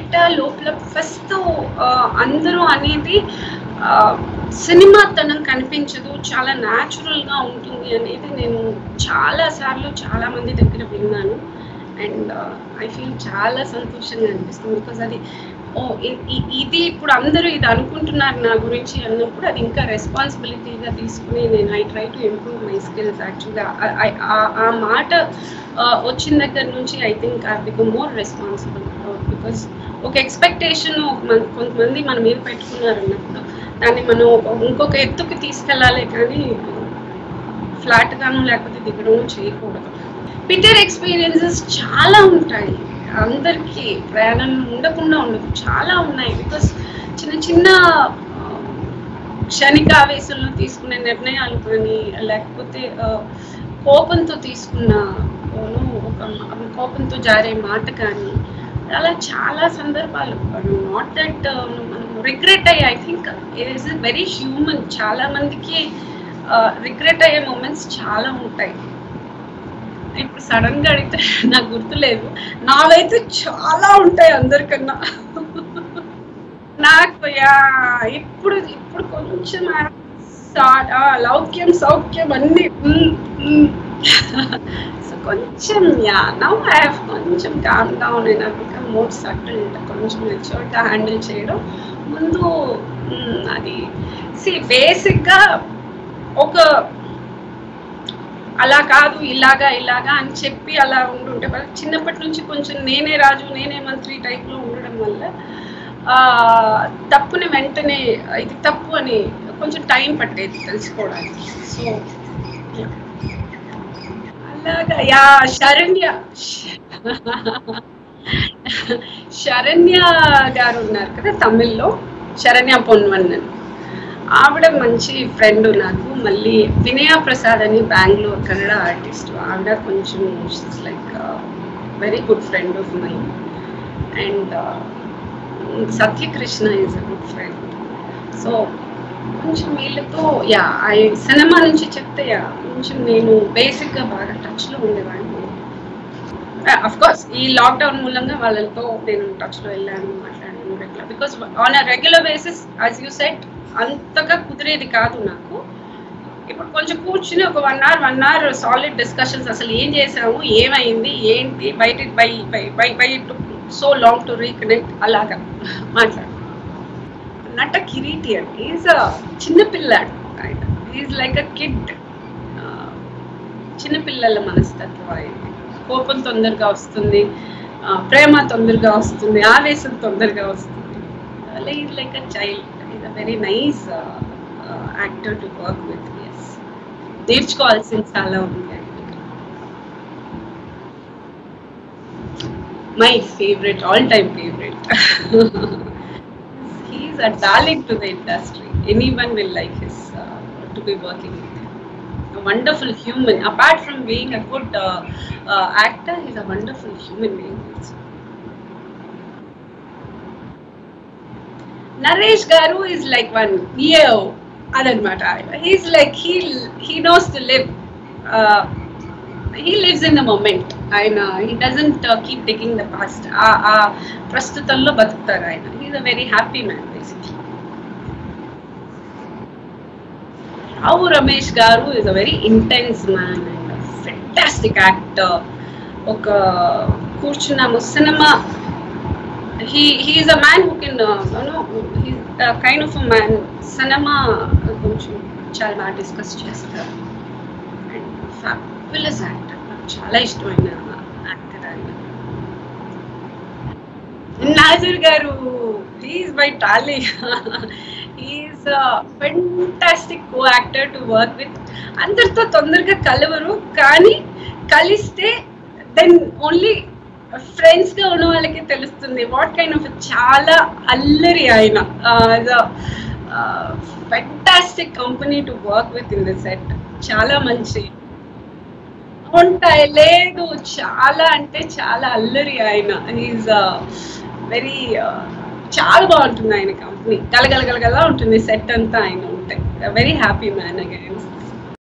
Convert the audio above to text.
బయట లోపల ఫస్ట్ అందరూ అనేది ఆ, సినిమాతనం కనిపించదు చాలా న్యాచురల్ గా ఉంటుంది అనేది నేను చాలా సార్లు చాలా మంది దగ్గర విన్నాను అండ్ ఐ ఫీల్ చాలా సంతోషంగా అనిపిస్తుంది బికాజ్ అది ఓ ఇ- ఇ- ఇది ఇప్పుడు అందరూ ఇది అనుకుంటున్నారు నా గురించి అన్నప్పుడు అది ఇంకా రెస్పాన్సిబిలిటీగా తీసుకుని నేను I try to improve my skills యాక్చువల్గా ఆ మాట ఆ, వచ్చిన దగ్గర నుంచి I think I become more responsible because ఒక ఎక్స్పెక్టేషన్ కొంతమంది మన మీద పెట్టుకున్నారు అన్నప్పుడు దాన్ని మనం ఒక- ఇంకొక ఎత్తుకి తీసుకెళ్ళాలి కానీ ఫ్లాట్ గాను లేకపోతే దిగడం చేయకూడదు పిటర్ ఎక్స్పీరియన్సెస్ చాలా ఉంటాయి అందరికీ ప్రయాణం ఉండకుండా ఉండదు చాలా ఉన్నాయి బికాస్ చిన్న చిన్న ఆ, క్షణిక ఆవేశంలో తీసుకునే నిర్ణయాలు కానీ లేకపోతే ఆ, కోపంతో తీసుకున్న ఓను, ఒక మ- కోపంతో జారే మాట కానీ అలా చాలా సందర్భాలు నాట్ దట్ మనం రిగ్రెట్ అయ్యి I think it is very human చాలా మందికి రిగ్రెట్ అయ్యే మూమెంట్స్ చాలా ఉంటాయి ఇప్పుడు సడన్ గా అడిగితే నాకు గుర్తులేదు నావైతే చాలా ఉంటాయి అందరికన్నా నాకు యా ఇప్పుడు ఇప్పుడు కొంచెం సా- ఆ, లౌక్యం సౌఖ్యం అన్ని సో కొంచెం యా నవ్ ఐ హావ్ కొంచెం కామ్ డౌన్ అయినా బికమ్ మోర్ సటిల్ కొంచెం మెచ్యూర్గా హ్యాండిల్ చేయడం ముందు మ్, అది సి బేసిక్గా ఒక అలా కాదు ఇలాగా ఇలాగా అని చెప్పి అలా ఉండుంటే వాళ్ళకి చిన్నప్పటి నుంచి కొంచెం నేనే రాజు నేనే మంత్రి టైప్లో ఉండడం వల్ల ఆ, తప్పుని వెంటనే ఇది తప్పు అని కొంచెం టైం పట్టేది తెలుసుకోవడానికి సో అలాగా యా శరణ్య శరణ్య గారు ఉన్నారు కదా తమిళ్లో శరణ్య పొన్వన్నన్ ఆవిడ మంచి ఫ్రెండ్ నాకు మళ్ళీ వినయ ప్రసాద్ అని బెంగళూరు కన్నడ ఆర్టిస్ట్ ఆవిడ కొంచెం like very good friend of my and Satyakrishna is a good friend so కొంచెం వీళ్ళతో యా ఐ సినిమా నుంచి చెప్తే యా కొంచెం నేను బేసిక్గా బాగా టచ్లో ఉండేవాడిని అఫ్ కోర్స్ ఈ లాక్డౌన్ మూలంగా వాళ్ళతో నేను టచ్లో వెళ్ళాను మాట్లాడాను regular because on a regular basis as you set అంతగా కుదిరేది కాదు నాకు ఇప్పుడు కొంచెం కూర్చుని ఒక one hour one hour solid discussions అసలు ఏం చేసాము ఏమైంది ఏంటి బయట bye bye bye bye so long to reconnect అలాగా మాట్లాడు నట కిరీటి అండి ఈజ్ చిన్నపిల్లాడు ఆయన ఈజ్ లైక్ అ కిడ్ చిన్నపిల్లల మనస్తత్వం ఆయన కోపం తొందరగా వస్తుంది ఆ, ప్రేమ తొందరగా వస్తుంది ఆవేశం తొందరగా వస్తుంది is like a child is a very nice actor to work with us నేర్చుకోవాల్సింది చాలా ఉంది my favourite all time favourite he's a darling to the industry. Anyone will like his uh, to be working with him. A wonderful human. Apart from being a good uh, uh, actor, he's a wonderful human being. also. Naresh Garu is like one Neo. Adanmata. He's like he he knows to live. Uh, he lives in the moment. ఆయన he doesn't uh, keep taking the past. ఆ ఆ ప్రస్తుతంలో బతుకుతారు ఆయన he's a very happy man basically Rao Ramesh garu is a very intense man and fantastic actor ఒక కూర్చున్నాము సినిమా he he is a man who can uh, you know he's a kind of a man సినిమా కొంచెం చాలా బాగా డిస్కస్ చేస్తారు and fabulous actor నాకు చాలా ఇష్టమైన యాక్టర్ ఆయన నాజర్ గారు ప్లీజ్ మై టాలీ is fantastic co actor to work with అందరితో తొందరగా కలవరు కానీ కలిస్తే దెన్ ఓన్లీ ఫ్రెండ్స్ గా ఉన్న వాళ్ళకి తెలుస్తుంది వాట్ కైండ్ ఆఫ్ చాలా అల్లరి ఆయన fantastic company to work with in the set చాలా మంచి ఉంటాయి లేదు చాలా అంటే చాలా అల్లరి ఆయన ఈజ్ వెరీ చాలా బాగుంటుంది ఆయన కంపెనీ గలగలగలగలా ఉంటుంది సెట్ అంతా ఆయన ఉంటాయి వెరీ హ్యాపీ మ్యాన్ అగైన్